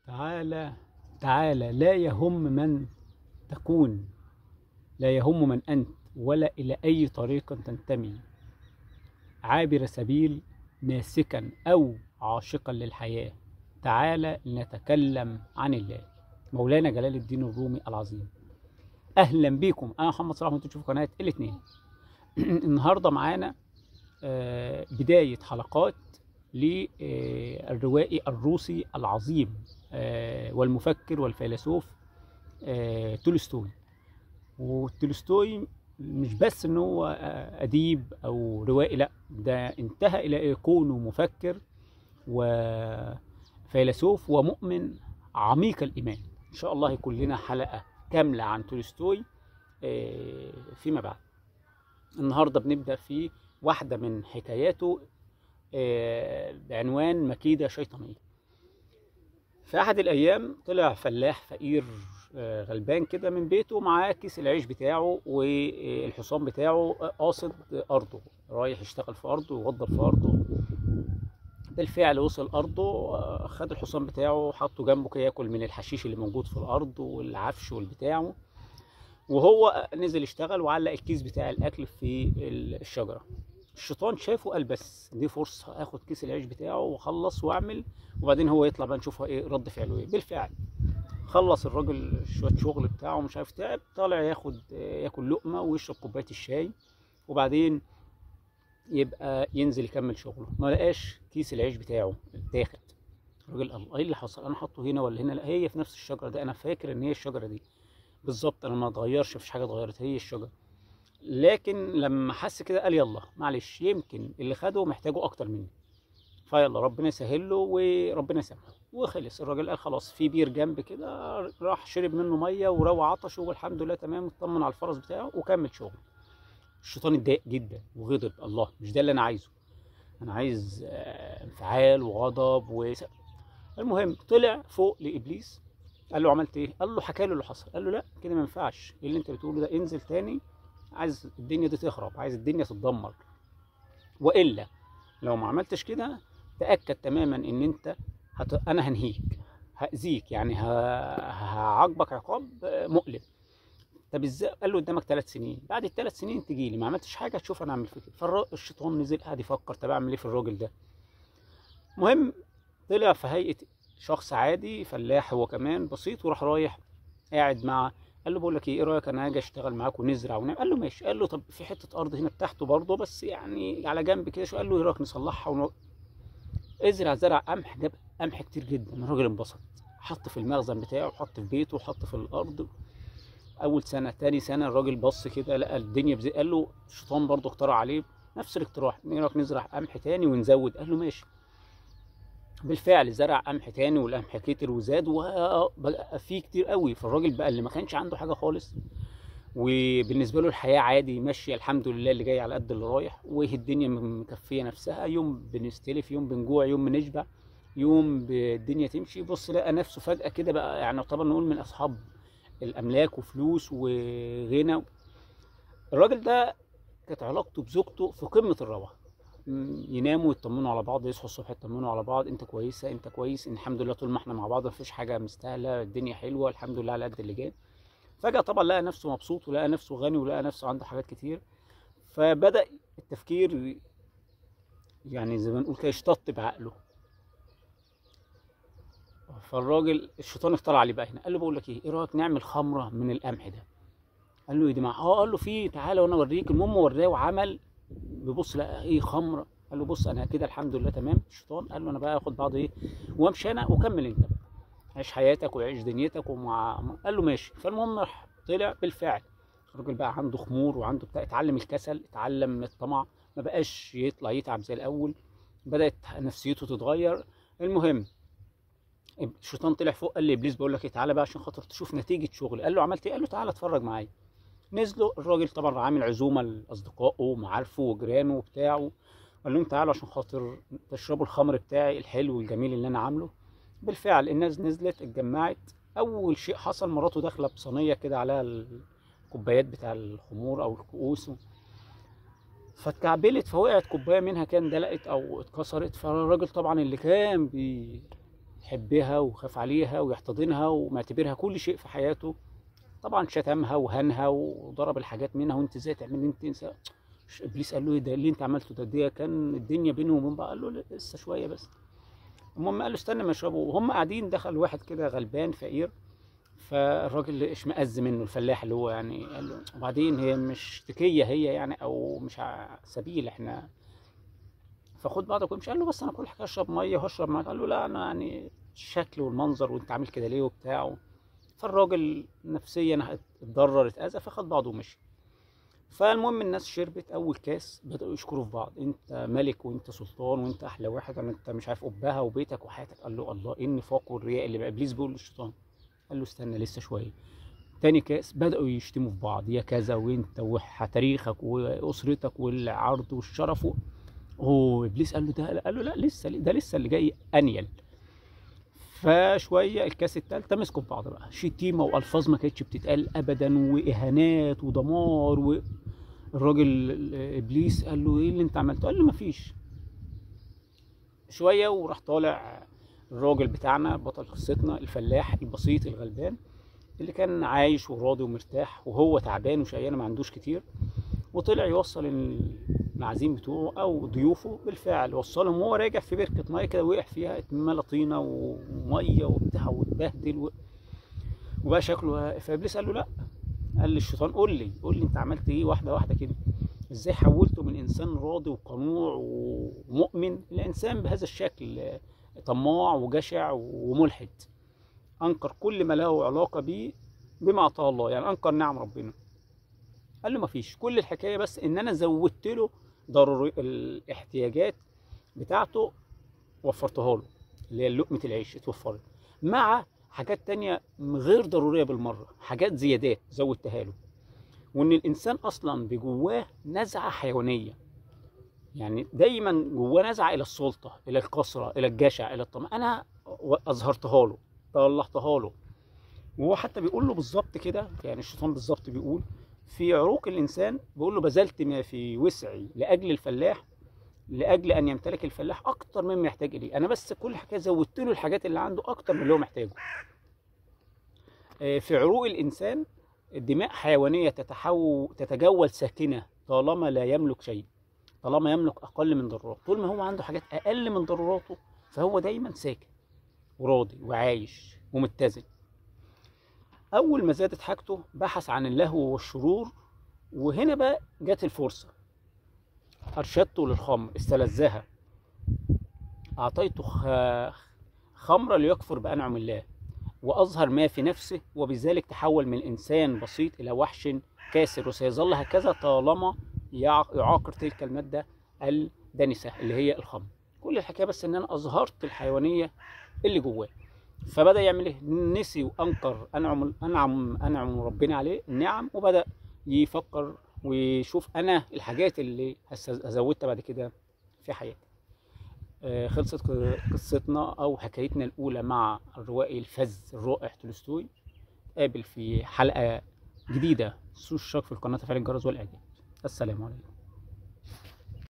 تعالى تعالى لا يهم من تكون لا يهم من أنت ولا إلى أي طريق تنتمي عابر سبيل ناسكا أو عاشقا للحياة تعالى لنتكلم عن الله مولانا جلال الدين الرومي العظيم أهلا بكم أنا محمد صلاح وأنتم تشوفوا قناة الاثنين النهاردة معانا آه، بداية حلقات للروائي الروسي العظيم آه، والمفكر والفيلسوف آه، تولستوي وتولستوي مش بس ان هو آه، اديب او روائي لا ده انتهى الى كونه مفكر وفيلسوف ومؤمن عميق الايمان ان شاء الله يكون لنا حلقه كامله عن تولستوي آه، فيما بعد النهارده بنبدا في واحده من حكاياته آه، بعنوان مكيده شيطانيه في احد الايام طلع فلاح فقير آه، غلبان كده من بيته معاه كيس العيش بتاعه والحصان بتاعه قاصد ارضه رايح يشتغل في ارضه ويوضب في ارضه بالفعل وصل ارضه آه، خد الحصان بتاعه حطه جنبه كده ياكل من الحشيش اللي موجود في الارض والعفش والبتاعه وهو نزل يشتغل وعلق الكيس بتاع الاكل في الشجره الشيطان شافه قال بس دي فرصه اخد كيس العيش بتاعه واخلص واعمل وبعدين هو يطلع بقى نشوف ايه رد فعله ايه بالفعل خلص الراجل شويه شغل بتاعه مش عارف تعب طالع ياخد ياكل لقمه ويشرب كوبايه الشاي وبعدين يبقى ينزل يكمل شغله ما لقاش كيس العيش بتاعه اتاخد الراجل قال ايه اللي حصل انا حاطه هنا ولا هنا لا هي في نفس الشجره دي انا فاكر ان هي الشجره دي بالظبط انا ما اتغيرش مفيش حاجه اتغيرت هي الشجره لكن لما حس كده قال يلا معلش يمكن اللي خده محتاجه اكتر مني فيلا ربنا يسهل له وربنا يسامحه وخلص الراجل قال خلاص في بير جنب كده راح شرب منه ميه وروى عطشه والحمد لله تمام اطمن على الفرس بتاعه وكمل شغله الشيطان اتضايق جدا وغضب الله مش ده اللي انا عايزه انا عايز آه، انفعال وغضب و المهم طلع فوق لابليس قال له عملت ايه قال له حكى له اللي حصل قال له لا كده ما ينفعش ايه اللي انت بتقوله ده انزل تاني عايز الدنيا دي تخرب عايز الدنيا تتدمر والا لو ما عملتش كده تاكد تماما ان انت هت... انا هنهيك هاذيك يعني ه... هعاقبك عقاب مؤلم طب ازاي قال له قدامك ثلاث سنين بعد الثلاث سنين تجي لي ما عملتش حاجه تشوف انا اعمل فيك ايه فالشيطان نزل قاعد يفكر طب اعمل ايه في الراجل ده المهم طلع في هيئه شخص عادي فلاح هو كمان بسيط وراح رايح قاعد مع قال له بقول لك ايه ايه رايك انا هاجي اشتغل معاك ونزرع ونعمل قال له ماشي قال له طب في حته ارض هنا بتاعته برضه بس يعني على جنب كده شو قال له ايه رايك نصلحها ون... ازرع زرع قمح جاب قمح كتير جدا الراجل انبسط حط في المخزن بتاعه حط في بيته حط في الارض اول سنه تاني سنه الراجل بص كده لقى الدنيا بزي قال له الشيطان برضه اقترح عليه نفس الاقتراح ايه رايك نزرع قمح تاني ونزود قال له ماشي بالفعل زرع قمح تاني والقمح كتر وزاد وبقى فيه كتير قوي فالراجل بقى اللي ما كانش عنده حاجه خالص وبالنسبه له الحياه عادي ماشيه الحمد لله اللي جاي على قد اللي رايح وهي الدنيا مكفيه نفسها يوم بنستلف يوم بنجوع يوم بنشبع يوم الدنيا تمشي بص لقى نفسه فجاه كده بقى يعني طبعا نقول من اصحاب الاملاك وفلوس وغنى الراجل ده كانت علاقته بزوجته في قمه الروعه يناموا يطمنوا على بعض يصحوا الصبح يطمنوا على بعض انت كويسه انت كويس ان الحمد لله طول ما احنا مع بعض مفيش حاجه مستاهله الدنيا حلوه الحمد لله على قد اللي جاي فجاه طبعا لقى نفسه مبسوط ولقى نفسه غني ولقى نفسه عنده حاجات كتير فبدا التفكير يعني زي ما نقول كده يشتط بعقله فالراجل الشيطان اخترع عليه بقى هنا قال له بقول لك ايه ايه رايك نعمل خمره من القمح ده قال له ايه دي مع اه قال له في تعالى وانا اوريك المهم وراه وعمل بيبص لقى ايه خمره قال له بص انا كده الحمد لله تمام الشيطان قال له انا بقى اخد بعض ايه وامشي انا وكمل انت بقى عيش حياتك وعيش دنيتك ومع قال له ماشي فالمهم راح طلع بالفعل الراجل بقى عنده خمور وعنده بتاع اتعلم الكسل اتعلم الطمع ما بقاش يطلع يتعب زي الاول بدات نفسيته تتغير المهم الشيطان طلع فوق قال لابليس بقول لك ايه تعالى بقى عشان خاطر تشوف نتيجه شغل قال له عملت ايه قال له تعالى اتفرج معايا نزلوا الراجل طبعا عامل عزومه لاصدقائه ومعارفه وجيرانه وبتاعه قال لهم تعالوا عشان خاطر تشربوا الخمر بتاعي الحلو والجميل اللي انا عامله بالفعل الناس نزلت اتجمعت اول شيء حصل مراته داخله بصينيه كده عليها الكوبايات بتاع الخمور او الكؤوس فاتكعبلت فوقعت كوبايه منها كان دلقت او اتكسرت فالراجل طبعا اللي كان ويحبها ويخاف عليها ويحتضنها ومعتبرها كل شيء في حياته طبعا شتمها وهنها وضرب الحاجات منها وانت ازاي تعمل انت انسى ابليس قال له ايه ده اللي انت عملته ده دي كان الدنيا بينه وبين بعض قال له لسه شويه بس المهم قال له استنى ما يشربوا وهم قاعدين دخل واحد كده غلبان فقير فالراجل اشمئز منه الفلاح اللي هو يعني قال له وبعدين هي مش تكيه هي يعني او مش ع- سبيل احنا فخد بعضك وامشي قال له بس انا كل حاجه اشرب ميه وهشرب معاك قال له لا انا يعني الشكل والمنظر وانت عامل كده ليه وبتاع فالراجل نفسيا اتضرر اتاذى فخد بعضه ومشي فالمهم الناس شربت اول كاس بداوا يشكروا في بعض انت ملك وانت سلطان وانت احلى واحد انا انت مش عارف قبها وبيتك وحياتك قال له الله ايه النفاق والرياء اللي بقى ابليس بيقول للشيطان قال له استنى لسه شويه تاني كاس بداوا يشتموا في بعض يا كذا وانت وتاريخك واسرتك والعرض والشرف و... اوه ابليس قال له ده قال له لا لسه ده لسه اللي جاي انيل فشويه الكاس التالتة مسكوا في بعض بقى شتيمه والفاظ ما كانتش بتتقال ابدا واهانات ودمار والراجل ابليس قال له ايه اللي انت عملته قال له مفيش شويه وراح طالع الراجل بتاعنا بطل قصتنا الفلاح البسيط الغلبان اللي كان عايش وراضي ومرتاح وهو تعبان وشقيان ما عندوش كتير وطلع يوصل المعازيم بتوعه او ضيوفه بالفعل وصلهم وهو راجع في بركه ميه كده وقع فيها اتملى طينه وميه وبتاع واتبهدل و... وبقى شكله فابليس قال له لا قال للشيطان قول لي قول لي انت عملت ايه واحده واحده كده ازاي حولته من انسان راضي وقنوع ومؤمن لانسان بهذا الشكل طماع وجشع وملحد انكر كل ما له علاقه بيه بما اعطاه الله يعني انكر نعم ربنا قال له مفيش كل الحكايه بس ان انا زودت له ضروري الاحتياجات بتاعته وفرتها له اللي هي لقمه العيش اتوفرت مع حاجات تانية غير ضروريه بالمره حاجات زيادات زودتها له وان الانسان اصلا بجواه نزعه حيوانيه يعني دايما جواه نزعه الى السلطه الى الكثره الى الجشع الى الطمع انا اظهرتها له طلعتها له وهو حتى بيقول له بالظبط كده يعني الشيطان بالظبط بيقول في عروق الانسان بيقول له بذلت ما في وسعي لاجل الفلاح لاجل ان يمتلك الفلاح اكتر مما يحتاج اليه انا بس كل حاجه زودت له الحاجات اللي عنده اكتر من اللي هو محتاجه في عروق الانسان دماء حيوانيه تتحول تتجول ساكنه طالما لا يملك شيء طالما يملك اقل من ضروراته طول ما هو عنده حاجات اقل من ضروراته فهو دايما ساكن وراضي وعايش ومتزن اول ما زادت حاجته بحث عن اللهو والشرور وهنا بقى جت الفرصه ارشدته للخمر استلذها اعطيته خمرا ليكفر بانعم الله واظهر ما في نفسه وبذلك تحول من انسان بسيط الى وحش كاسر وسيظل هكذا طالما يعاقر تلك الماده الدنسه اللي هي الخمر كل الحكايه بس ان انا اظهرت الحيوانيه اللي جواه فبدا يعمل ايه نسي وانكر انعم انعم انعم ربنا عليه النعم وبدا يفكر ويشوف انا الحاجات اللي هزودها بعد كده في حياتي آه خلصت قصتنا او حكايتنا الاولى مع الروائي الفذ الرائع تولستوي قابل في حلقه جديده سوش الشرك في القناه تفعيل الجرس والاعجاب السلام عليكم